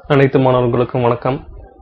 அனைத்து மாணவர்களுக்கும் வணக்கம்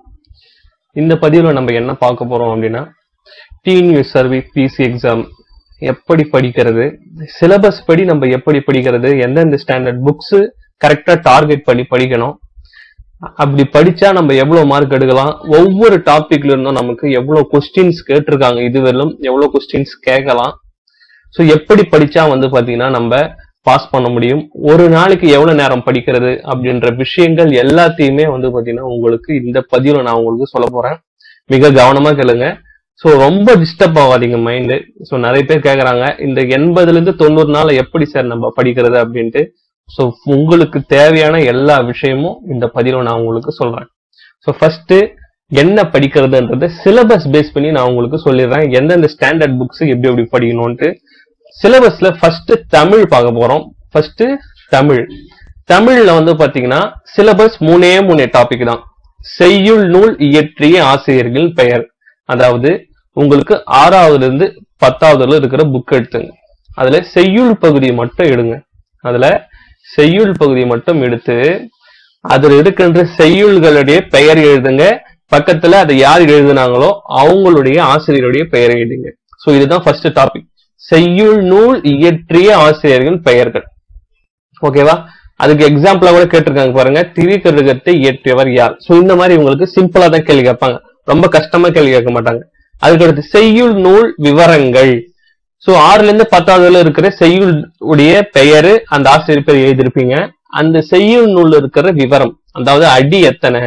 இந்த பதிவில் நம்ம என்ன பார்க்க போறோம் அப்படின்னா டிஎன்யூஎஸ் சர்வீஸ் பிசி எக்ஸாம் எப்படி படிக்கிறது சிலபஸ் படி நம்ம எப்படி படிக்கிறது எந்தெந்த ஸ்டாண்டர்ட் புக்ஸ் கரெக்டா டார்கெட் பண்ணி படிக்கணும் அப்படி படிச்சா நம்ம எவ்வளவு மார்க் எடுக்கலாம் ஒவ்வொரு டாபிக்ல இருந்தும் நமக்கு எவ்வளவு கொஸ்டின்ஸ் கேட்டிருக்காங்க இதுவரையிலும் எவ்வளவு கொஸ்டின்ஸ் கேட்கலாம் ஸோ எப்படி படிச்சா வந்து பாத்தீங்கன்னா நம்ம பாஸ் பண்ண முடியும் ஒரு நாளைக்கு எவ்வளவு நேரம் படிக்கிறது அப்படின்ற விஷயங்கள் எல்லாத்தையுமே வந்து பாத்தீங்கன்னா உங்களுக்கு இந்த பதிவுல நான் உங்களுக்கு சொல்ல போறேன் மிக கவனமா கேளுங்க ஸோ ரொம்ப டிஸ்டர்ப் ஆகாதீங்க மைண்டு ஸோ நிறைய பேர் கேக்குறாங்க இந்த எண்பதுல இருந்து தொண்ணூறு நாள் எப்படி சார் நம்ம படிக்கிறது அப்படின்ட்டு ஸோ உங்களுக்கு தேவையான எல்லா விஷயமும் இந்த பதிவுல நான் உங்களுக்கு சொல்றேன் ஸோ ஃபர்ஸ்ட் என்ன படிக்கிறதுன்றது சிலபஸ் பேஸ் பண்ணி நான் உங்களுக்கு சொல்லிடுறேன் எந்தெந்த ஸ்டாண்டர்ட் புக்ஸ் எப்படி எப்படி படிக்கணும்ட்டு சிலபஸ்ல ஃபர்ஸ்ட் தமிழ் பார்க்க போறோம் ஃபர்ஸ்ட் தமிழ் தமிழ்ல வந்து பாத்தீங்கன்னா சிலபஸ் மூணே மூணே டாபிக் தான் செய்யுள் நூல் இயற்றிய ஆசிரியர்கள் பெயர் அதாவது உங்களுக்கு ஆறாவதுல இருந்து பத்தாவதுல இருக்கிற புக் எடுத்துங்க அதுல செய்யுள் பகுதி மட்டும் எடுங்க அதுல செய்யுள் பகுதி மட்டும் எடுத்து அதுல இருக்கின்ற செய்யுள்களுடைய பெயர் எழுதுங்க பக்கத்துல அதை யார் எழுதுனாங்களோ அவங்களுடைய ஆசிரியருடைய பெயரை எழுதுங்க சோ இதுதான் ஃபர்ஸ்ட் டாபிக் செய்யுள் நூல் இயற்றிய ஆசிரியர்கள் பெயர்கள் ஓகேவா அதுக்கு எக்ஸாம்பிளா கூட கேட்டிருக்காங்க பாருங்க திரிகருகத்தை இயற்றியவர் யார் சோ இந்த மாதிரி உங்களுக்கு சிம்பிளா தான் கேள்வி கேட்பாங்க ரொம்ப கஷ்டமா கேள்வி கேட்க மாட்டாங்க அதுக்கு அடுத்து செய்யுள் நூல் விவரங்கள் சோ ஆறுல இருந்து பத்தாவதுல இருக்கிற செய்யுள் உடைய பெயரு அந்த ஆசிரியர் பேர் எழுதியிருப்பீங்க அந்த செய்யுள் நூல் இருக்கிற விவரம் அதாவது அடி எத்தனை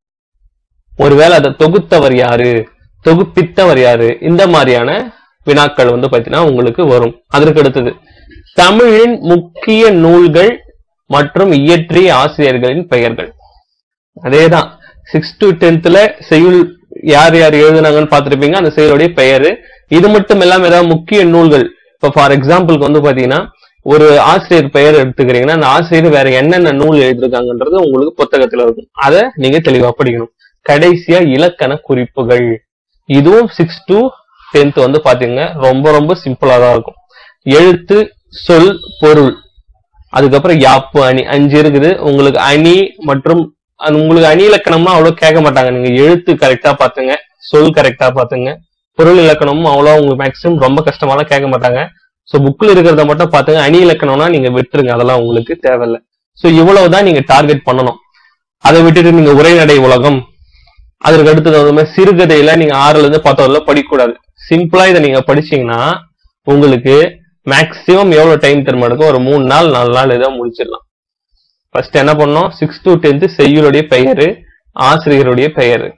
ஒருவேளை அதை தொகுத்தவர் யாரு தொகுப்பித்தவர் யாரு இந்த மாதிரியான வினாக்கள் வந்து பாத்தீங்கன்னா உங்களுக்கு வரும் அதற்கு அடுத்தது தமிழின் முக்கிய நூல்கள் மற்றும் இயற்றிய ஆசிரியர்களின் பெயர்கள் அதேதான் சிக்ஸ் டு டென்த்ல செய்யுள் யார் யார் எழுதுனாங்கன்னு பார்த்திருப்பீங்க அந்த செயலுடைய பெயரு இது மட்டும் இல்லாம ஏதாவது முக்கிய நூல்கள் இப்ப ஃபார் எக்ஸாம்பிளுக்கு வந்து பாத்தீங்கன்னா ஒரு ஆசிரியர் பெயர் எடுத்துக்கிறீங்கன்னா அந்த ஆசிரியர் வேற என்னென்ன நூல் எழுதிருக்காங்கன்றது உங்களுக்கு புத்தகத்துல இருக்கும் அதை நீங்க தெளிவா படிக்கணும் கடைசியா இலக்கண குறிப்புகள் இதுவும் சிக்ஸ் டு டென்த் வந்து பாத்தீங்க ரொம்ப ரொம்ப சிம்பிளா தான் இருக்கும் எழுத்து சொல் பொருள் அதுக்கப்புறம் யாப்பு அணி அஞ்சு இருக்குது உங்களுக்கு அணி மற்றும் அது உங்களுக்கு அணி இலக்கணம்னா அவ்வளவு கேட்க மாட்டாங்க நீங்க எழுத்து கரெக்டா பாத்துங்க சொல் கரெக்டா பாத்துங்க பொருள் இலக்கணமும் அவ்வளவு உங்களுக்கு மேக்ஸிமம் ரொம்ப கஷ்டமாலாம் கேட்க மாட்டாங்க சோ புக்ல இருக்கிறத மட்டும் பாத்துங்க அணி இலக்கணம்னா நீங்க விட்டுருங்க அதெல்லாம் உங்களுக்கு தேவையில்லை சோ இவ்வளவுதான் நீங்க டார்கெட் பண்ணணும் அதை விட்டுட்டு நீங்க உரைநடை உலகம் அதற்கு அடுத்தது வந்து மாதிரி சிறுகதையில நீங்க ஆறுல இருந்து பத்தாவதுல படிக்கக்கூடாது சிம்பிளா இதை நீங்க படிச்சீங்கன்னா உங்களுக்கு மேக்சிமம் எவ்வளவு டைம் தெரியுமா எடுக்கும் ஒரு மூணு நாள் நாலு நாள் ஏதோ முடிச்சிடலாம் ஃபர்ஸ்ட் என்ன பண்ணோம் சிக்ஸ் டு டென்த் செய்யுளுடைய பெயரு ஆசிரியருடைய பெயரு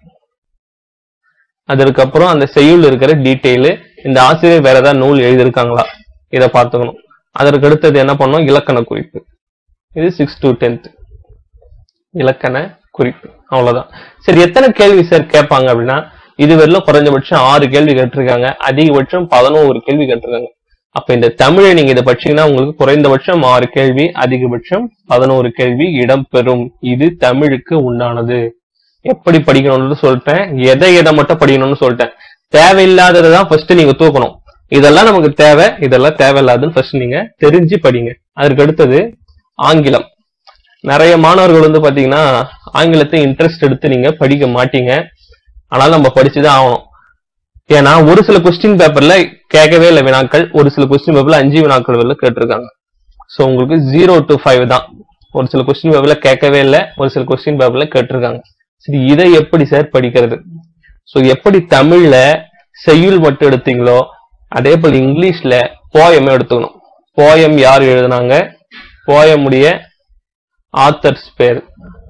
அதற்கப்புறம் அந்த செய்யுள் இருக்கிற டீட்டெயிலு இந்த ஆசிரியர் வேற ஏதாவது நூல் எழுதியிருக்காங்களா இதை பார்த்துக்கணும் அதற்கு அடுத்தது என்ன பண்ணோம் இலக்கண குறிப்பு இது சிக்ஸ் டு டென்த் இலக்கண குறிப்பு அவ்வளவுதான் சரி எத்தனை கேள்வி சார் கேட்பாங்க அப்படின்னா இதுவரையிலும் குறைஞ்சபட்சம் ஆறு கேள்வி கேட்டிருக்காங்க அதிகபட்சம் பதினோரு கேள்வி கேட்டிருக்காங்க அப்ப இந்த தமிழை நீங்க இதை படிச்சீங்கன்னா உங்களுக்கு குறைந்தபட்சம் ஆறு கேள்வி அதிகபட்சம் பதினோரு கேள்வி இடம்பெறும் இது தமிழுக்கு உண்டானது எப்படி படிக்கணும்னு சொல்லிட்டேன் எதை எதை மட்டும் படிக்கணும்னு சொல்லிட்டேன் தேவையில்லாததை தான் ஃபர்ஸ்ட் நீங்க தூக்கணும் இதெல்லாம் நமக்கு தேவை இதெல்லாம் தேவையில்லாதுன்னு ஃபர்ஸ்ட் நீங்க தெரிஞ்சு படிங்க அதற்கு அடுத்தது ஆங்கிலம் நிறைய மாணவர்கள் வந்து பாத்தீங்கன்னா ஆங்கிலத்தை இன்ட்ரெஸ்ட் எடுத்து நீங்க படிக்க மாட்டீங்க ஆனால் நம்ம படிச்சுதான் ஆகணும் ஏன்னா ஒரு சில கொஸ்டின் பேப்பர்ல கேட்கவே இல்லை வினாக்கள் ஒரு சில கொஸ்டின் பேப்பர்ல அஞ்சு வினாக்கள் வரல கேட்டிருக்காங்க ஸோ உங்களுக்கு ஜீரோ டு ஃபைவ் தான் ஒரு சில கொஸ்டின் பேப்பர்ல கேட்கவே இல்லை ஒரு சில கொஸ்டின் பேப்பர்ல கேட்டிருக்காங்க சரி இதை எப்படி சார் படிக்கிறது ஸோ எப்படி தமிழ்ல செய்யுள் மட்டும் எடுத்தீங்களோ அதே போல இங்கிலீஷ்ல போயம் எடுத்துக்கணும் போயம் யார் எழுதுனாங்க போயமுடைய ஆத்தர்ஸ் பேர்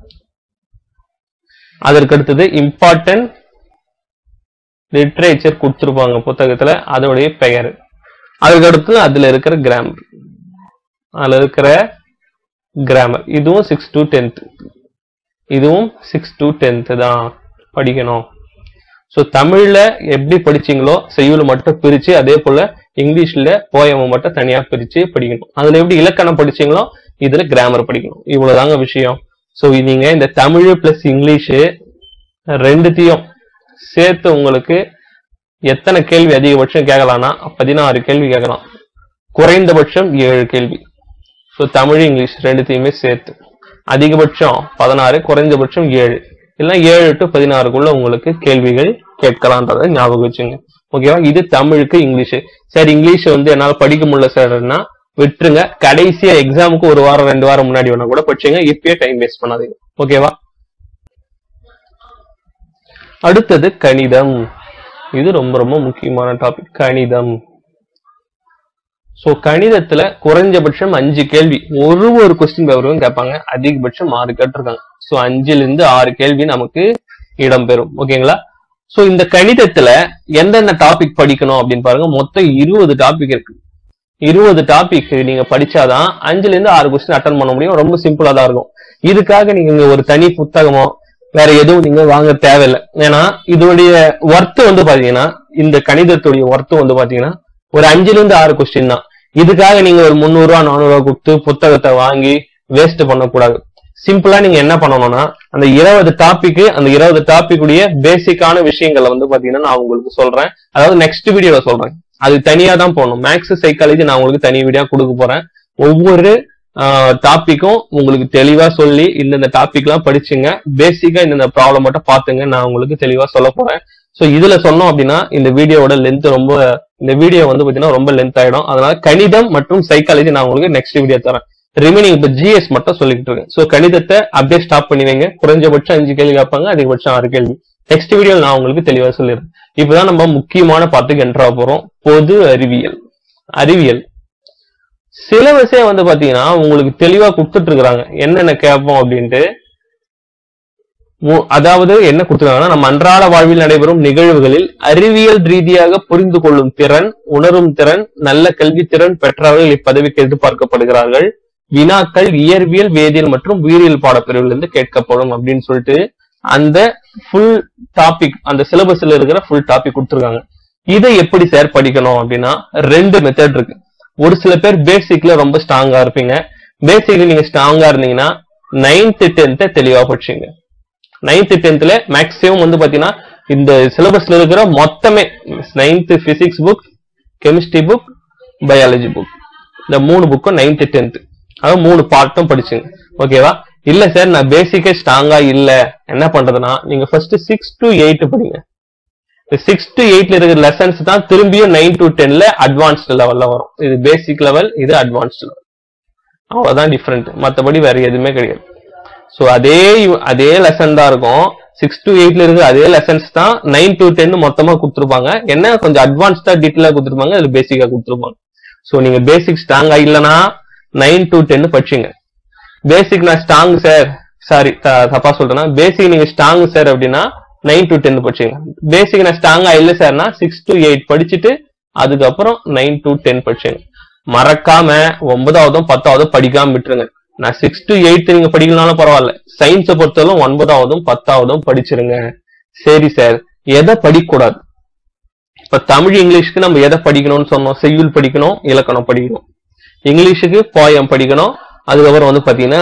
அதற்கு அடுத்தது இம்பார்ட்டன்ட் லிட்ரேச்சர் கொடுத்துருப்பாங்க புத்தகத்துல அதோடைய பெயர் அதுக்கு அடுத்து அதுல இருக்கிற கிராமர் அதுல இருக்கிற கிராமர் இதுவும் சிக்ஸ் டு டென்த் இதுவும் சிக்ஸ் டு டென்த் தான் படிக்கணும் ஸோ தமிழ்ல எப்படி படிச்சீங்களோ செய்யுள் மட்டும் பிரிச்சு அதே போல இங்கிலீஷ்ல போயமை மட்டும் தனியா பிரிச்சு படிக்கணும் அதுல எப்படி இலக்கணம் படிச்சீங்களோ இதுல கிராமர் படிக்கணும் இவ்வளவுதாங்க விஷயம் ஸோ நீங்க இந்த தமிழ் பிளஸ் இங்கிலீஷு ரெண்டுத்தையும் சேர்த்து உங்களுக்கு எத்தனை கேள்வி அதிகபட்சம் கேட்கலாம்னா பதினாறு கேள்வி கேட்கலாம் குறைந்தபட்சம் ஏழு கேள்வி ஸோ தமிழ் இங்கிலீஷ் ரெண்டுத்தையுமே சேர்த்து அதிகபட்சம் பதினாறு குறைந்தபட்சம் ஏழு இல்ல ஏழு டு பதினாறுக்குள்ள உங்களுக்கு கேள்விகள் கேட்கலான்றதை ஞாபகம் வச்சுங்க ஓகேவா இது தமிழுக்கு இங்கிலீஷ் சார் இங்கிலீஷ் வந்து என்னால படிக்க முடியல சார்னா விட்டுருங்க கடைசியா எக்ஸாமுக்கு ஒரு வாரம் ரெண்டு வாரம் முன்னாடி வேணா கூட படிச்சுங்க இப்பயே டைம் வேஸ்ட் பண்ணாதீங்க ஓகேவா அடுத்தது கணிதம் இது ரொம்ப ரொம்ப முக்கியமான டாபிக் கணிதம் சோ கணிதத்துல குறைஞ்சபட்சம் அஞ்சு கேள்வி ஒரு ஒரு கொஸ்டின் பேப்பரும் கேட்பாங்க அதிகபட்சம் ஆறு கேட்டிருக்காங்க சோ அஞ்சுல இருந்து ஆறு கேள்வி நமக்கு இடம்பெறும் ஓகேங்களா சோ இந்த கணிதத்துல எந்தெந்த டாபிக் படிக்கணும் அப்படின்னு பாருங்க மொத்தம் இருபது டாபிக் இருக்கு இருபது டாபிக் நீங்க படிச்சாதான் அஞ்சுல இருந்து ஆறு கொஸ்டின் அட்டன் பண்ண முடியும் ரொம்ப சிம்பிளா தான் இருக்கும் இதுக்காக நீங்க இங்க ஒரு தனி புத்தகமோ வேற எதுவும் நீங்க வாங்க தேவையில்லை ஏன்னா இதோடைய ஒர்த் வந்து பாத்தீங்கன்னா இந்த கணிதத்துடைய ஒர்த் வந்து பாத்தீங்கன்னா ஒரு அஞ்சுல இருந்து ஆறு கொஸ்டின் தான் இதுக்காக நீங்க ஒரு முந்நூறு ரூபா நானூறு ரூபா கொடுத்து புத்தகத்தை வாங்கி வேஸ்ட் பண்ணக்கூடாது சிம்பிளா நீங்க என்ன பண்ணணும்னா அந்த இருபது டாபிக் அந்த இருபது டாபிக் உடைய பேசிக்கான விஷயங்களை வந்து பாத்தீங்கன்னா நான் உங்களுக்கு சொல்றேன் அதாவது நெக்ஸ்ட் வீடியோல சொல்றேன் அது தனியா தான் போகணும் மேக்ஸ் சைக்காலஜி நான் உங்களுக்கு தனி வீடியோ கொடுக்க போறேன் ஒவ்வொரு டாபிக்கும் உங்களுக்கு தெளிவா சொல்லி இந்தந்த டாபிக் எல்லாம் படிச்சுங்க பேசிக்கா இந்தந்த ப்ராப்ளம் மட்டும் பாத்துங்க நான் உங்களுக்கு தெளிவா சொல்ல போறேன் சோ இதுல சொன்னோம் அப்படின்னா இந்த வீடியோவோட லென்த் ரொம்ப இந்த வீடியோ வந்து பாத்தீங்கன்னா ரொம்ப லென்த் ஆயிடும் அதனால கணிதம் மற்றும் சைக்காலஜி நான் உங்களுக்கு நெக்ஸ்ட் வீடியோ தரேன் ரிமைனிங் இப்ப ஜிஎஸ் மட்டும் சொல்லிட்டு இருக்கேன் சோ கணிதத்தை அப்படியே ஸ்டாப் பண்ணி வைங்க குறைஞ்சபட்சம் அஞ்சு கேள்வி கேட்பாங்க அதிகபட்சம் ஆறு கேள்வி நெக்ஸ்ட் வீடியோல நான் உங்களுக்கு தெளிவா சொல்லிடுறேன் இப்பதான் நம்ம முக்கியமான பாட்டுக்கு என்ட்ரா போறோம் பொது அறிவியல் அறிவியல் சிலபஸே வந்து பாத்தீங்கன்னா உங்களுக்கு தெளிவா கொடுத்துட்டு இருக்காங்க என்னென்ன கேட்போம் அப்படின்ட்டு மு- அதாவது என்ன கொடுத்துருக்காங்கன்னா நம்ம அன்றாட வாழ்வில் நடைபெறும் நிகழ்வுகளில் அறிவியல் ரீதியாக புரிந்து கொள்ளும் திறன் உணரும் திறன் நல்ல கல்வித்திறன் பெற்றவர்கள் இப்பதவிக்கு எதிர்பார்க்கப்படுகிறார்கள் வினாக்கள் இயற்பியல் வேதியியல் மற்றும் உயிரியல் பாடப்பிரிவிலிருந்து கேட்கப்படும் அப்படின்னு சொல்லிட்டு அந்த ஃபுல் டாபிக் அந்த சிலபஸ்ல இருக்கிற ஃபுல் டாபிக் கொடுத்துருக்காங்க இதை எப்படி சார் படிக்கணும் அப்படின்னா ரெண்டு மெத்தட் இருக்கு ஒரு சில பேர் பேசிக்ல ரொம்ப ஸ்ட்ராங்கா இருப்பீங்க பேசிக்ல நீங்க ஸ்ட்ராங்கா இருந்தீங்கன்னா நைன்த் டென்த்தை தெளிவா படிச்சீங்க நைன்த் டென்த்ல மேக்ஸிமம் வந்து பாத்தீங்கன்னா இந்த சிலபஸ்ல இருக்கிற மொத்தமே ninth physics book chemistry book biology book இந்த மூணு புக்கும் நைன்த் டென்த் அதாவது மூணு பார்ட்டும் படிச்சுங்க ஓகேவா இல்ல சார் நான் பேசிக்கே ஸ்ட்ராங்கா இல்ல என்ன பண்றதுன்னா நீங்க ஃபர்ஸ்ட் சிக்ஸ் டு எயிட் படிங்க சிக்ஸ் டு எயிட்ல இருக்கிற லெசன்ஸ் தான் திரும்பியும் நைன் டு டென்ல அட்வான்ஸ்டு லெவல்ல வரும் இது பேசிக் லெவல் இது அட்வான்ஸ்டு லெவல் அவ்வளவுதான் டிஃப்ரெண்ட் மத்தபடி வேற எதுவுமே கிடையாது சோ அதே இவ- அதே லெசன் தான் இருக்கும் சிக்ஸ் டு எயிட்ல இருக்கிற அதே லெசன்ஸ் தான் நைன் டு டென் மொத்தமா கொடுத்துருப்பாங்க என்ன கொஞ்சம் அட்வான்ஸ்டா டீட்டெயிலா கொடுத்துருப்பாங்க அதுல பேசிக்கா கொடுத்துருப்பாங்க சோ நீங்க பேசிக் ஸ்ட்ராங்கா இல்லனா நைன் டு டென் படிச்சுங்க பேசிக் நான் ஸ்ட்ராங் சார் சாரி தப்பா சொல்றேன்னா பேசிக் நீங்க ஸ்ட்ராங் சார் அப்படின்னா நைன் டு டென் படிச்சுங்க பேசிக் நான் ஸ்ட்ராங்கா இல்ல சார்னா சிக்ஸ் டு எயிட் படிச்சுட்டு அதுக்கப்புறம் நைன் டு டென் படிச்சுங்க மறக்காம ஒன்பதாவதும் பத்தாவதும் படிக்காம விட்டுருங்க நான் சிக்ஸ் டு எயிட் நீங்க படிக்கலனாலும் பரவாயில்ல சயின்ஸை பொறுத்தவரைக்கும் ஒன்பதாவதும் பத்தாவதும் படிச்சிருங்க சரி சார் எதை படிக்கக்கூடாது இப்ப தமிழ் இங்கிலீஷ்க்கு நம்ம எதை படிக்கணும்னு சொன்னோம் செய்யுள் படிக்கணும் இலக்கணம் படிக்கணும் இங்கிலீஷுக்கு போயம் படிக்கணும் அதுக்கப்புறம் வந்து பாத்தீங்கன்னா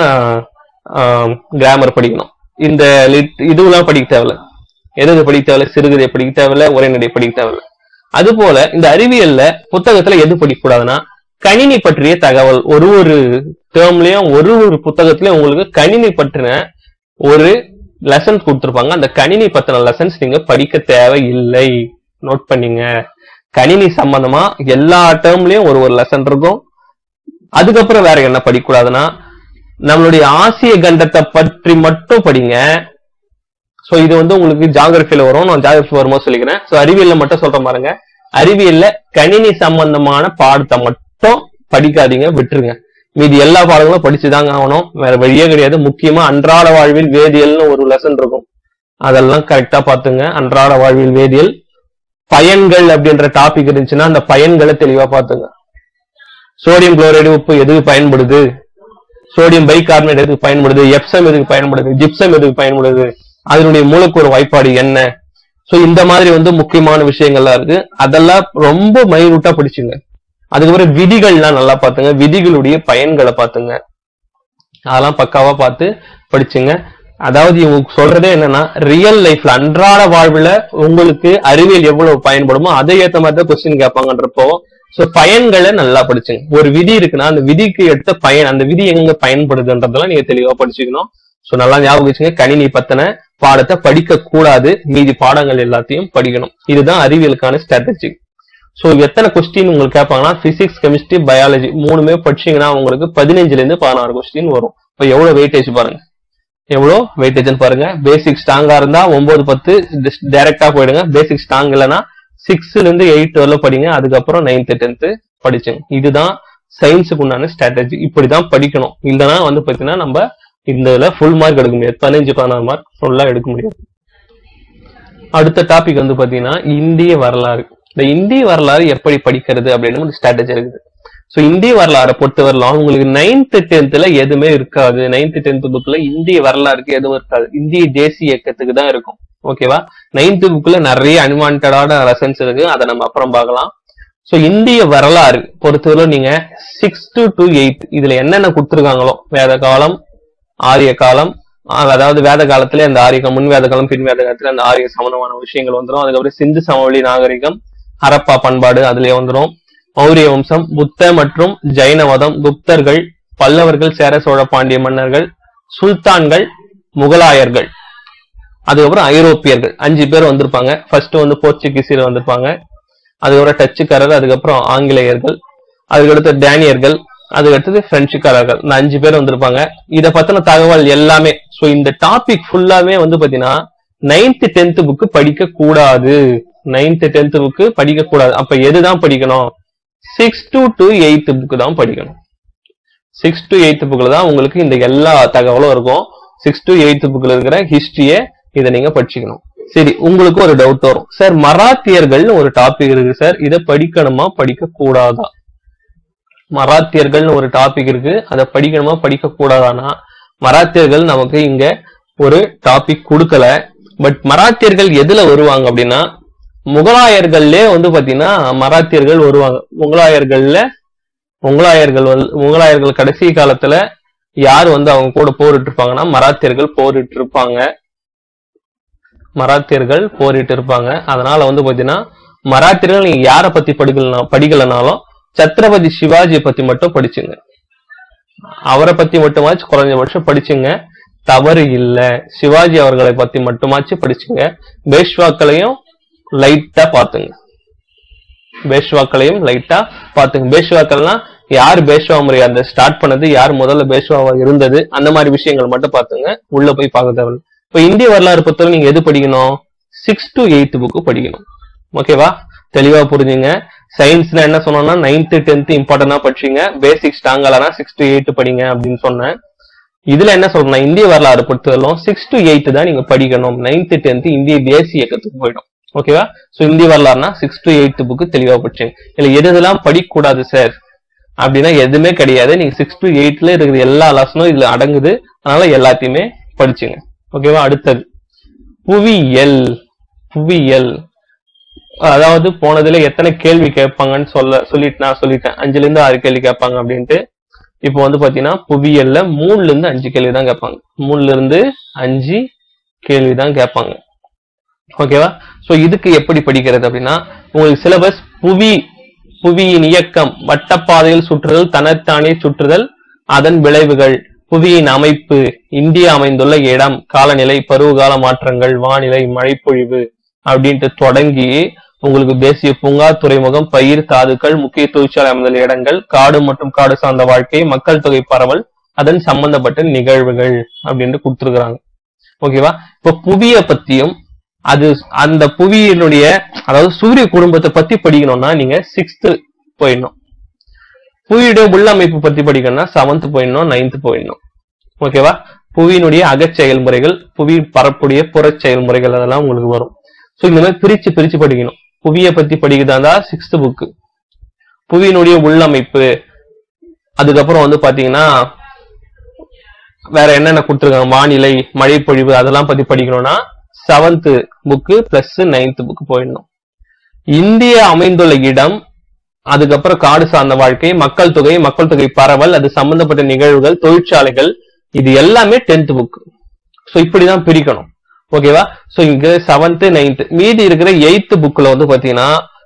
கிராமர் படிக்கணும் இந்த lit- இதுவெல்லாம் படிக்க தேவையில்ல எது எது படிக்க தேவையில்ல சிறுகதை படிக்க தேவையில்ல உரைநடை படிக்க தேவையில்ல அது போல இந்த அறிவியல்ல புத்தகத்துல எது படிக்க கூடாதுன்னா கணினி பற்றிய தகவல் ஒரு ஒரு டேர்ம்லயும் ஒரு ஒரு புத்தகத்திலயும் உங்களுக்கு கணினி பற்றின ஒரு லெசன்ஸ் கொடுத்திருப்பாங்க அந்த கணினி பத்தின லெசன்ஸ் நீங்க படிக்க தேவையில்லை நோட் பண்ணீங்க கணினி சம்பந்தமா எல்லா டேர்ம்லயும் ஒரு ஒரு லெசன் இருக்கும் அதுக்கப்புறம் வேற என்ன படிக்கக்கூடாதுன்னா நம்மளுடைய ஆசிய கண்டத்தை பற்றி மட்டும் படிங்க சோ இது வந்து உங்களுக்கு ஜாகிரபில வரும் நான் ஜாகிரபி வரும்போது சொல்லிக்கிறேன் சோ அறிவியல்ல மட்டும் சொல்றேன் பாருங்க அறிவியல்ல கணினி சம்பந்தமான பாடத்தை மட்டும் படிக்காதீங்க விட்டுருங்க மீதி எல்லா பாடங்களும் படிச்சுதாங்க ஆகணும் வேற வழியே கிடையாது முக்கியமா அன்றாட வாழ்வில் வேதியியல்னு ஒரு லெசன் இருக்கும் அதெல்லாம் கரெக்டா பாத்துங்க அன்றாட வாழ்வில் வேதியியல் பயன்கள் அப்படின்ற டாபிக் இருந்துச்சுன்னா அந்த பயன்களை தெளிவா பாத்துங்க சோடியம் குளோரைடு உப்பு எதுக்கு பயன்படுது சோடியம் பைகார்பனேட் எதுக்கு பயன்படுது எப்சம் எதுக்கு பயன்படுது ஜிப்சம் எதுக்கு பயன்படுது அதனுடைய மூலக்கூறு வாய்ப்பாடு என்ன சோ இந்த மாதிரி வந்து முக்கியமான விஷயங்கள்லாம் இருக்கு அதெல்லாம் ரொம்ப மைனூட்டா படிச்சுங்க அதுக்கப்புறம் விதிகள்லாம் நல்லா பாத்துங்க விதிகளுடைய பயன்களை பாத்துங்க அதெல்லாம் பக்காவா பார்த்து படிச்சுங்க அதாவது இவங்க சொல்றதே என்னன்னா ரியல் லைஃப்ல அன்றாட வாழ்வுல உங்களுக்கு அறிவியல் எவ்வளவு பயன்படுமோ அதை ஏத்த மாதிரி தான் கொஸ்டின் கேட்பாங்கன்றப்போ சோ பயன்களை நல்லா படிச்சுங்க ஒரு விதி இருக்குன்னா அந்த விதிக்கு எடுத்த பயன் அந்த விதி எங்க பயன்படுதுன்றதெல்லாம் நீங்க தெளிவா படிச்சுக்கணும் சோ நல்லா ஞாபகம் வச்சுங்க கணினி பத்தின பாடத்தை படிக்க கூடாது மீதி பாடங்கள் எல்லாத்தையும் படிக்கணும் இதுதான் அறிவியலுக்கான ஸ்ட்ராட்டஜி சோ எத்தனை கொஸ்டின் உங்களுக்கு கேட்பாங்கன்னா பிசிக்ஸ் கெமிஸ்ட்ரி பயாலஜி மூணுமே படிச்சீங்கன்னா உங்களுக்கு பதினஞ்சுல இருந்து பதினாறு கொஸ்டின் வரும் இப்ப எவ்வளவு வெயிட்டேஜ் பாருங்க எவ்வளவு வெயிட்டேஜ் பாருங்க பேசிக் ஸ்ட்ராங்கா இருந்தா ஒன்பது பத்து டைரக்டா போயிடுங்க பேசிக் ஸ்ட்ராங் இல்லைன்னா சிக்ஸ்ல இருந்து எயிட் வரல படிங்க அதுக்கப்புறம் நைன்த் டென்த் படிச்சுங்க இதுதான் சயின்ஸுக்கு உண்டான ஸ்ட்ராட்டஜி இப்படிதான் படிக்கணும் இல்லைன்னா வந்து பாத்தீங்கன்னா நம்ம இந்த இதுல ஃபுல் மார்க் எடுக்க முடியாது பதினஞ்சு பதினாறு மார்க் ஃபுல்லா எடுக்க முடியாது அடுத்த டாபிக் வந்து பாத்தீங்கன்னா இந்திய வரலாறு இந்த இந்திய வரலாறு எப்படி படிக்கிறது அப்படின்னு ஒரு ஸ்ட்ராட்டஜி இருக்குது சோ இந்திய வரலாறை பொறுத்தவரையிலும் உங்களுக்கு நைன்த் டென்த்ல எதுவுமே இருக்காது நைன்த் டென்த் புக்ல இந்திய வரலாறுக்கு எதுவும் இருக்காது இந்திய தேசிய இயக்கத்துக்கு தான் இருக்கும் ஓகேவா நைன்த் புக்ல நிறைய அன்வான்டான லெசன்ஸ் இருக்கு அதை நம்ம அப்புறம் பார்க்கலாம் சோ இந்திய வரலாறு பொறுத்தவரை நீங்க சிக்ஸ் டு டு எயிட் இதுல என்னென்ன கொடுத்துருக்காங்களோ வேத காலம் ஆரிய காலம் ஆஹ் அதாவது வேத காலத்துல அந்த ஆரிய முன் வேத காலம் பின் வேத காலத்துல அந்த ஆரிய சமணமான விஷயங்கள் வந்துடும் அதுக்கப்புறம் சிந்து சமவெளி நாகரிகம் ஹரப்பா பண்பாடு அதுலயே வந்துடும் மௌரிய வம்சம் புத்த மற்றும் ஜைன மதம் குப்தர்கள் பல்லவர்கள் சேர சோழ பாண்டிய மன்னர்கள் சுல்தான்கள் முகலாயர்கள் அதுக்கப்புறம் ஐரோப்பியர்கள் அஞ்சு பேர் வந்திருப்பாங்க ஃபர்ஸ்ட் வந்து போர்ச்சுகீசியர் வந்திருப்பாங்க அதுக்கப்புறம் டச்சுக்காரர் அதுக்கப்புறம் ஆங்கிலேயர்கள் அதுக்கடுத்து டேனியர்கள் அதுக்கடுத்தது பிரெஞ்சுக்காரர்கள் இந்த அஞ்சு பேர் வந்திருப்பாங்க இத பத்தின தகவல் எல்லாமே சோ இந்த டாபிக் ஃபுல்லாவே வந்து பாத்தீங்கன்னா நைன்த் டென்த் புக்கு படிக்க கூடாது நைன்த் டென்த் புக்கு படிக்க கூடாது அப்ப எதுதான் படிக்கணும் six to to eighth book தான் படிக்கணும் சிக்ஸ் டு எயித் புக்ல தான் உங்களுக்கு இந்த எல்லா தகவலும் இருக்கும் சிக்ஸ் டு எயித் புக்ல இருக்கிற ஹிஸ்டரிய இதை நீங்க படிச்சுக்கணும் சரி உங்களுக்கு ஒரு டவுட் வரும் சார் மராத்தியர்கள்னு ஒரு டாபிக் இருக்கு சார் இதை படிக்கணுமா படிக்க கூடாதா மராத்தியர்கள்னு ஒரு டாபிக் இருக்கு அதை படிக்கணுமா படிக்க கூடாதானா மராத்தியர்கள் நமக்கு இங்க ஒரு டாபிக் கொடுக்கல பட் மராத்தியர்கள் எதுல வருவாங்க அப்படின்னா முகலாயர்கள்லே வந்து பாத்தீங்கன்னா மராத்தியர்கள் வருவாங்க முகலாயர்கள்ல முகலாயர்கள் வந்து முகலாயர்கள் கடைசி காலத்துல யார் வந்து அவங்க கூட போரிட்டு இருப்பாங்கன்னா மராத்தியர்கள் போரிட்டு இருப்பாங்க மராத்தியர்கள் போரிட்டு இருப்பாங்க அதனால வந்து பாத்தீங்கன்னா மராத்தியர்கள் நீங்க யாரை பத்தி படிக்கலனா படிக்கலனாலும் சத்ரபதி சிவாஜியை பத்தி மட்டும் படிச்சுங்க அவரை பத்தி மட்டுமாச்சும் குறைஞ்சபட்சம் படிச்சுங்க தவறு இல்ல சிவாஜி அவர்களை பத்தி மட்டுமாச்சு படிச்சுங்க பேஷ்வாக்களையும் லைட்டா பாத்துங்க பேஷ்வாக்களையும் லைட்டா பாத்துங்க பேஷ்வாக்கள்னா யார் பேஷ்வா முறை அந்த ஸ்டார்ட் பண்ணது யார் முதல்ல பேஷ்வாவா இருந்தது அந்த மாதிரி விஷயங்கள் மட்டும் பாத்துங்க உள்ள போய் பார்க்க தேவை இப்ப இந்திய வரலாறு பொறுத்தவரை நீங்க எது படிக்கணும் சிக்ஸ் டு எயித் புக்கு படிக்கணும் ஓகேவா தெளிவா புரிஞ்சுங்க சயின்ஸ்ல என்ன சொன்னோம்னா நைன்த் டென்த் இம்பார்ட்டன்டா படிச்சீங்க பேசிக் ஸ்ட்ராங்கலனா சிக்ஸ் டு எயிட் படிங்க அப்படின்னு சொன்னேன் இதுல என்ன சொல்றேன்னா இந்திய வரலாறு பொறுத்தவரையிலும் சிக்ஸ் டு எயிட் தான் நீங்க படிக்கணும் நைன்த் டென்த் இந்திய தேசிய இயக்கத்துக்கு போயிடும் ஓகேவா சோ இந்திய வரலாறுனா சிக்ஸ் டு எயித் புக்கு தெளிவா படிச்சீங்க இல்ல எது எதெல்லாம் படிக்க கூடாது சார் அப்படின்னா எதுவுமே கிடையாது நீங்க சிக்ஸ் டு எயிட்ல இருக்கிற எல்லா லெசனும் இதுல அடங்குது அதனால எல்லாத்தையுமே படிச்சுங்க ஓகேவா அடுத்தது புவியியல் புவியியல் அதாவது போனதுல எத்தனை கேள்வி கேட்பாங்கன்னு சொல்ல சொல்லிட்டு நான் சொல்லிட்டேன் அஞ்சுல இருந்து ஆறு கேள்வி கேட்பாங்க அப்படின்ட்டு இப்போ வந்து பாத்தீங்கன்னா புவியியல்ல மூணுல இருந்து அஞ்சு கேள்வி தான் கேட்பாங்க மூணுல இருந்து அஞ்சு கேள்வி தான் கேட்பாங்க ஓகேவா சோ இதுக்கு எப்படி படிக்கிறது அப்படின்னா உங்களுக்கு சிலபஸ் புவி புவியின் இயக்கம் வட்டப்பாதையில் சுற்றுதல் தனத்தானே சுற்றுதல் அதன் விளைவுகள் புவியின் அமைப்பு இந்தியா அமைந்துள்ள இடம் காலநிலை பருவகால மாற்றங்கள் வானிலை மழைப்பொழிவு அப்படின்ட்டு தொடங்கி உங்களுக்கு தேசிய பூங்கா துறைமுகம் பயிர் தாதுக்கள் முக்கிய தொழிற்சாலை அமைந்துள்ள இடங்கள் காடு மற்றும் காடு சார்ந்த வாழ்க்கை மக்கள் தொகை பரவல் அதன் சம்பந்தப்பட்ட நிகழ்வுகள் அப்படின்ட்டு கொடுத்துருக்காங்க ஓகேவா இப்ப புவிய பத்தியும் அது அந்த புவியினுடைய அதாவது சூரிய குடும்பத்தை பத்தி படிக்கணும்னா நீங்க சிக்ஸ்த் போயிடணும் புவியுடைய உள்ளமைப்பு பத்தி படிக்கணும்னா செவன்த் போயிடணும் நைன்த் போயிடணும் ஓகேவா புவியினுடைய அகச் செயல்முறைகள் புவி பரப்புடைய புறச் செயல்முறைகள் அதெல்லாம் உங்களுக்கு வரும் சோ இந்த மாதிரி பிரிச்சு பிரிச்சு படிக்கணும் புவியை பத்தி படிக்கிறதா சிக்ஸ்த் புக்கு புவியினுடைய உள்ளமைப்பு அதுக்கப்புறம் வந்து பாத்தீங்கன்னா வேற என்னென்ன கொடுத்துருக்காங்க வானிலை மழைப்பொழிவு அதெல்லாம் பத்தி படிக்கணும்னா seventh book plus ninth book போயிடணும் இந்திய அமைந்துள்ள இடம் அதுக்கப்புறம் காடு சார்ந்த வாழ்க்கை மக்கள் தொகை மக்கள் தொகை பரவல் அது சம்பந்தப்பட்ட நிகழ்வுகள் தொழிற்சாலைகள் இது எல்லாமே டென்த் புக் சோ இப்படிதான் பிரிக்கணும் ஓகேவா சோ இங்க செவன்த் நைன்த் மீதி இருக்கிற எயித் புக்ல வந்து பாத்தீங்கன்னா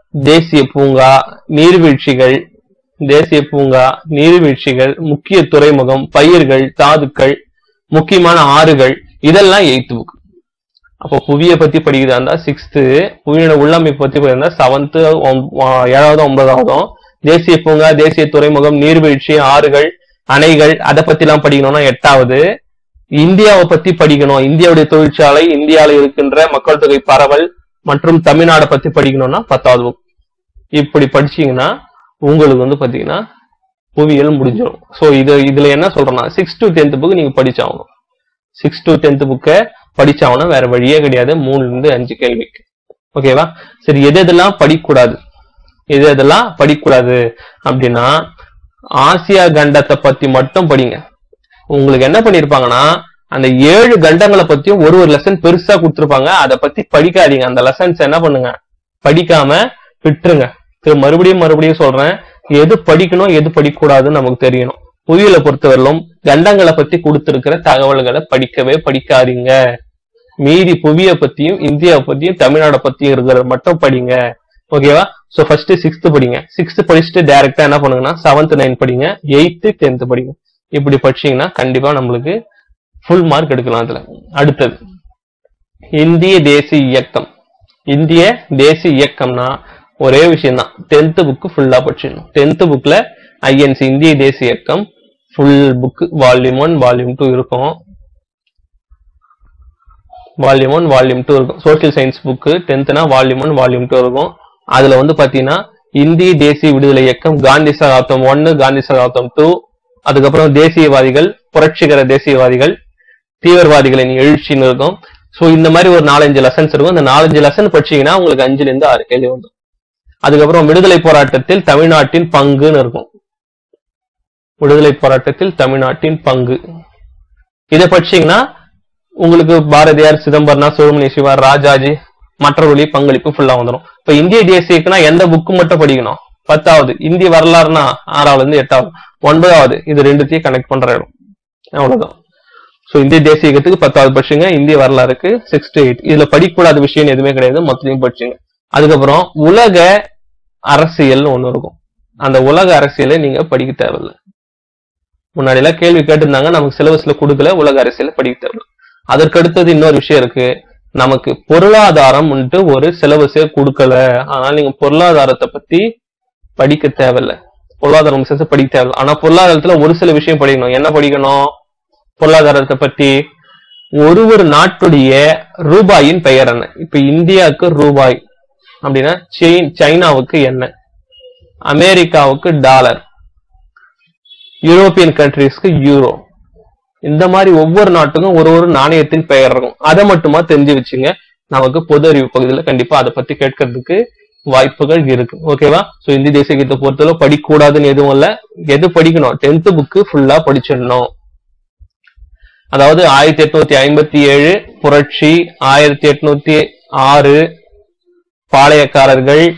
தேசிய பூங்கா நீர்வீழ்ச்சிகள் தேசிய பூங்கா நீர்வீழ்ச்சிகள் முக்கிய துறைமுகம் பயிர்கள் தாதுக்கள் முக்கியமான ஆறுகள் இதெல்லாம் எயித்து புக் அப்போ புவியை பத்தி படிக்கிறதா இருந்தா சிக்ஸ்த்து புவியோட உள்ளமைப்பு பத்தி படிக்கிறதா செவன்த்து ஏழாவது ஒன்பதாவதும் தேசிய பூங்கா தேசிய துறைமுகம் நீர்வீழ்ச்சி ஆறுகள் அணைகள் அதை பத்தி எல்லாம் படிக்கணும்னா எட்டாவது இந்தியாவை பத்தி படிக்கணும் இந்தியாவுடைய தொழிற்சாலை இந்தியாவில் இருக்கின்ற மக்கள் தொகை பரவல் மற்றும் தமிழ்நாடை பத்தி படிக்கணும்னா பத்தாவது புக் இப்படி படிச்சீங்கன்னா உங்களுக்கு வந்து பாத்தீங்கன்னா புவியியல் முடிஞ்சிடும் சோ இது இதுல என்ன சொல்றேன்னா சிக்ஸ் டு டென்த் புக் நீங்க படிச்சாகணும் சிக்ஸ் டு டென்த் புக்கை படிச்சாகணும் வேற வழியே கிடையாது மூணுல இருந்து அஞ்சு கேள்விக்கு ஓகேவா சரி எது எதெல்லாம் படிக்கக்கூடாது எது எதெல்லாம் படிக்கக்கூடாது அப்படின்னா ஆசியா கண்டத்தை பத்தி மட்டும் படிங்க உங்களுக்கு என்ன பண்ணிருப்பாங்கன்னா அந்த ஏழு கண்டங்களை பத்தியும் ஒரு ஒரு லெசன் பெருசா கொடுத்துருப்பாங்க அதை பத்தி படிக்காதீங்க அந்த லெசன்ஸ் என்ன பண்ணுங்க படிக்காம விட்டுருங்க திரு மறுபடியும் மறுபடியும் சொல்றேன் எது படிக்கணும் எது படிக்கக்கூடாதுன்னு நமக்கு தெரியணும் புவியியலை பொறுத்தவரையிலும் கண்டங்களை பத்தி கொடுத்திருக்கிற தகவல்களை படிக்கவே படிக்காதீங்க மீதி புவியை பத்தியும் இந்தியாவை பத்தியும் தமிழ்நாடை பத்தியும் இருக்கிறத மட்டும் படிங்க ஓகேவா சோ ஃபர்ஸ்ட் சிக்ஸ்த் படிங்க சிக்ஸ்த் படிச்சுட்டு டைரக்டா என்ன பண்ணுங்கன்னா செவன்த் நைன் படிங்க எயித்து டென்த் படிங்க இப்படி படிச்சீங்கன்னா கண்டிப்பா நம்மளுக்கு ஃபுல் மார்க் எடுக்கலாம் அதுல அடுத்தது இந்திய தேசிய இயக்கம் இந்திய தேசிய இயக்கம்னா ஒரே விஷயம் தான் டென்த் புக்கு ஃபுல்லா படிச்சிடணும் டென்த் புக்ல ஐஎன்சி இந்திய தேசிய இயக்கம் full book volume one volume two இருக்கும் வால்யூம் ஒன் வால்யூம் டூ இருக்கும் சோசியல் சயின்ஸ் புக்கு டென்த்னா வால்யூம் ஒன் வால்யூம் டூ இருக்கும் அதுல வந்து பாத்தீங்கன்னா இந்திய தேசிய விடுதலை இயக்கம் காந்தி சகாப்தம் ஒன்னு காந்தி சகாப்தம் டூ அதுக்கப்புறம் தேசியவாதிகள் புரட்சிகர தேசியவாதிகள் தீவிரவாதிகளின் எழுச்சின்னு இருக்கும் சோ இந்த மாதிரி ஒரு நாலஞ்சு லெசன்ஸ் இருக்கும் இந்த நாலஞ்சு லெசன் படிச்சீங்கன்னா உங்களுக்கு அஞ்சுல இருந்து ஆறு கேள்வி வந்துடும் அதுக்கப்புறம் விடுதலை போராட்டத்தில் தமிழ்நாட்டின் பங்குன்னு இருக்கும் விடுதலை போராட்டத்தில் தமிழ்நாட்டின் பங்கு இதை படிச்சீங்கன்னா உங்களுக்கு பாரதியார் சிதம்பரனா சுப்பிரமணிய சிவா ராஜாஜி மற்றவர்களுடைய பங்களிப்பு ஃபுல்லா வந்துடும் இப்ப இந்திய தேசியக்குனா எந்த புக்கு மட்டும் படிக்கணும் பத்தாவது இந்திய வரலாறுனா ஆறாவது இருந்து எட்டாவது ஒன்பதாவது இது ரெண்டுத்தையும் கனெக்ட் பண்ற இடம் அவ்வளவுதான் சோ இந்திய தேசியத்துக்கு பத்தாவது படிச்சுங்க இந்திய வரலாறுக்கு சிக்ஸ் டு எயிட் இதுல படிக்கக்கூடாத விஷயம் எதுவுமே கிடையாது மொத்தத்தையும் படிச்சுங்க அதுக்கப்புறம் உலக அரசியல்னு ஒண்ணு இருக்கும் அந்த உலக அரசியலை நீங்க படிக்க தேவையில்லை முன்னாடி எல்லாம் கேள்வி கேட்டிருந்தாங்க நமக்கு சிலபஸ்ல கொடுக்கல உலக அரசியலை படிக்க தேவையில்லை அதற்கு அடுத்தது இன்னொரு விஷயம் இருக்கு நமக்கு பொருளாதாரம் ஒரு சிலபஸே கொடுக்கல அதனால நீங்க பொருளாதாரத்தை பத்தி படிக்க தேவையில்ல பொருளாதாரம் சேர்த்து படிக்க தேவையில்ல ஆனா பொருளாதாரத்துல ஒரு சில விஷயம் படிக்கணும் என்ன படிக்கணும் பொருளாதாரத்தை பத்தி ஒரு ஒரு நாட்டுடைய ரூபாயின் பெயர் என்ன இப்ப இந்தியாவுக்கு ரூபாய் அப்படின்னா செயின் சைனாவுக்கு என்ன அமெரிக்காவுக்கு டாலர் யூரோப்பியன் கண்ட்ரீஸ்க்கு யூரோ இந்த மாதிரி ஒவ்வொரு நாட்டுக்கும் ஒரு ஒரு நாணயத்தின் பெயர் இருக்கும் அதை மட்டுமா தெரிஞ்சு வச்சுங்க நமக்கு பொது அறிவு பகுதியில கண்டிப்பா அதை பத்தி கேட்கறதுக்கு வாய்ப்புகள் இருக்கு ஓகேவா சோ இந்திய தேசிய கீதத்தை பொறுத்தவரை படிக்கக்கூடாதுன்னு எதுவும் இல்ல எது படிக்கணும் டென்த் புக்கு ஃபுல்லா படிச்சிடணும் அதாவது ஆயிரத்தி எட்நூத்தி ஐம்பத்தி ஏழு புரட்சி ஆயிரத்தி எட்நூத்தி ஆறு பாளையக்காரர்கள்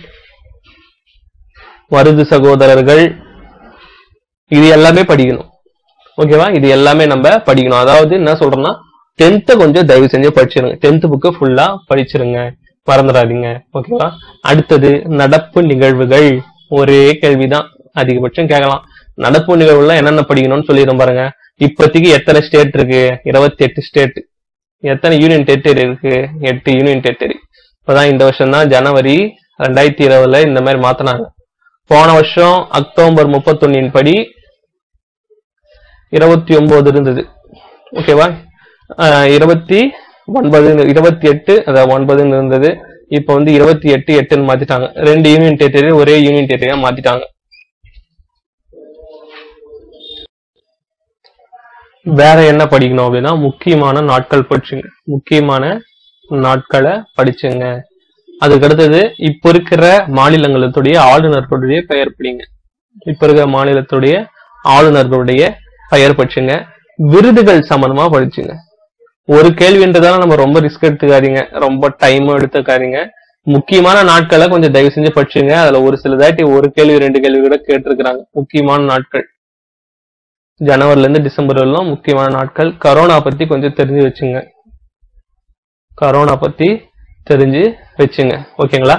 மருது சகோதரர்கள் இது எல்லாமே படிக்கணும் ஓகேவா இது எல்லாமே நம்ம படிக்கணும் அதாவது என்ன சொல்றேன்னா டென்த்தை கொஞ்சம் தயவு செஞ்சு படிச்சிருங்க டென்த் புக்கு ஃபுல்லா படிச்சிருங்க மறந்துடாதீங்க ஓகேவா அடுத்தது நடப்பு நிகழ்வுகள் ஒரே கேள்விதான் அதிகபட்சம் கேட்கலாம் நடப்பு நிகழ்வுலாம் என்னென்ன படிக்கணும்னு சொல்லிடுறோம் பாருங்க இப்போதைக்கு எத்தனை ஸ்டேட் இருக்கு இருபத்தி எட்டு ஸ்டேட் எத்தனை யூனியன் டெரிட்டரி இருக்கு எட்டு யூனியன் டெரிட்டரி இப்பதான் இந்த வருஷம் தான் ஜனவரி ரெண்டாயிரத்தி இருபதுல இந்த மாதிரி மாத்தினாங்க போன வருஷம் அக்டோபர் முப்பத்தொன்னின் படி இருபத்தி ஒன்பது இருந்தது ஓகேவா ஆஹ் இருபத்தி ஒன்பது இருபத்தி எட்டு அதாவது ஒன்பதுன்னு இருந்தது இப்போ வந்து இருபத்தி எட்டு எட்டுன்னு மாத்திட்டாங்க ரெண்டு யூனியன் டெரிட்டரி ஒரே யூனியன் டெரிட்டரியா மாத்திட்டாங்க வேற என்ன படிக்கணும் அப்படின்னா முக்கியமான நாட்கள் படிச்சுங்க முக்கியமான நாட்களை படிச்சுங்க அதுக்கு அடுத்தது இப்ப இருக்கிற மாநிலங்களுடைய ஆளுநர்களுடைய பெயர் படிங்க இப்ப இருக்கிற மாநிலத்துடைய ஆளுநர்களுடைய பெயர் படிச்சுங்க விருதுகள் சம்பந்தமா படிச்சுங்க ஒரு கேள்வின்றதால நம்ம ரொம்ப ரிஸ்க் எடுத்துக்காதீங்க ரொம்ப டைமும் எடுத்துக்காதீங்க முக்கியமான நாட்களை கொஞ்சம் தயவு செஞ்சு படிச்சுங்க அதுல ஒரு சில தாட்டி ஒரு கேள்வி ரெண்டு கேள்வி கூட கேட்டிருக்கிறாங்க முக்கியமான நாட்கள் ஜனவரில இருந்து டிசம்பர் வரலாம் முக்கியமான நாட்கள் கரோனா பத்தி கொஞ்சம் தெரிஞ்சு வச்சுங்க கரோனா பத்தி தெரிஞ்சு வச்சுங்க ஓகேங்களா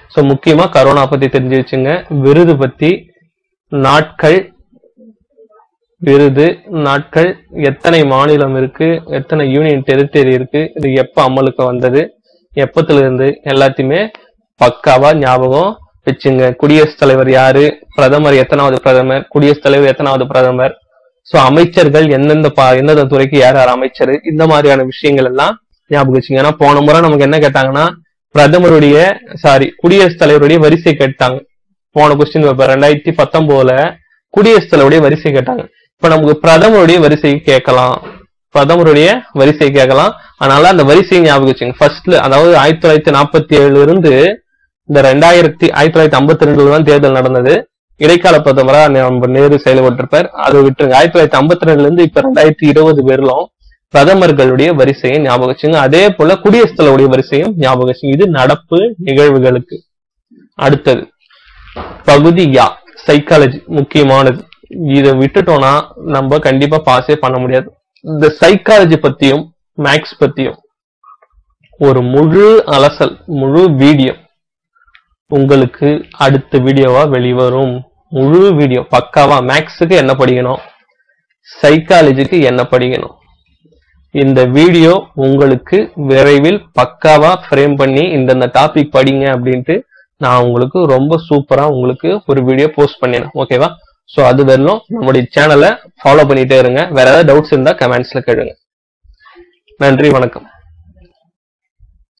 ஸோ முக்கியமா கரோனா பத்தி தெரிஞ்சு வச்சுங்க விருது பத்தி நாட்கள் விருது நாட்கள் எத்தனை மாநிலம் இருக்கு எத்தனை யூனியன் டெரிட்டரி இருக்கு இது எப்ப அமலுக்கு வந்தது எப்பத்துல இருந்து எல்லாத்தையுமே பக்காவா ஞாபகம் வச்சுங்க குடியரசுத் தலைவர் யாரு பிரதமர் எத்தனாவது பிரதமர் குடியரசுத் தலைவர் எத்தனாவது பிரதமர் சோ அமைச்சர்கள் எந்தெந்த பா எந்தெந்த துறைக்கு யார் யார் அமைச்சர் இந்த மாதிரியான விஷயங்கள் எல்லாம் ஞாபகம் வச்சுங்க ஏன்னா போன முறை நமக்கு என்ன கேட்டாங்கன்னா பிரதமருடைய சாரி குடியரசுத் தலைவருடைய வரிசை கேட்டாங்க போன கொஸ்டின் பேப்பர் ரெண்டாயிரத்தி பத்தொன்பதுல குடியரசுத் தலைவருடைய வரிசை கேட்டாங்க இப்ப நமக்கு பிரதமருடைய வரிசை கேட்கலாம் பிரதமருடைய வரிசை கேட்கலாம் அதனால அந்த வரிசையை ஞாபகம் வச்சுங்க ஃபர்ஸ்ட்ல அதாவது ஆயிரத்தி தொள்ளாயிரத்தி நாற்பத்தி ஏழுல இருந்து இந்த ரெண்டாயிரத்தி ஆயிரத்தி தொள்ளாயிரத்தி ஐம்பத்தி ரெண்டுல தான் தேர்தல் நடந்தது இடைக்கால பிரதமரா நம்ம நேரு செயல்பட்டிருப்பார் அதை விட்டுருங்க ஆயிரத்தி தொள்ளாயிரத்தி ஐம்பத்தி ரெண்டுல இருந்து இப்ப ரெண்டாயிரத்தி இருபது பேர்லும் பிரதமர்களுடைய வரிசையை ஞாபகம் வச்சுங்க அதே போல குடியரசுத் தலைவருடைய வரிசையும் ஞாபகம் வச்சுங்க இது நடப்பு நிகழ்வுகளுக்கு அடுத்தது பகுதி யா சைக்காலஜி முக்கியமானது இதை விட்டுட்டோம்னா நம்ம கண்டிப்பா பாஸே பண்ண முடியாது இந்த சைக்காலஜி பத்தியும் மேக்ஸ் பத்தியும் ஒரு முழு அலசல் முழு வீடியோ உங்களுக்கு அடுத்த வீடியோவா வெளிவரும் முழு வீடியோ பக்காவா மேக்ஸுக்கு என்ன படிக்கணும் சைக்காலஜிக்கு என்ன படிக்கணும் இந்த வீடியோ உங்களுக்கு விரைவில் பக்காவா ஃப்ரேம் பண்ணி இந்தந்த டாபிக் படிங்க அப்படின்ட்டு நான் உங்களுக்கு ரொம்ப சூப்பரா உங்களுக்கு ஒரு வீடியோ போஸ்ட் பண்ணிடுறேன் ஓகேவா ஸோ அது வரலும் நம்மளுடைய சேனலை ஃபாலோ பண்ணிட்டே இருங்க வேற ஏதாவது டவுட்ஸ் இருந்தா கமெண்ட்ஸ்ல கேளுங்க நன்றி வணக்கம்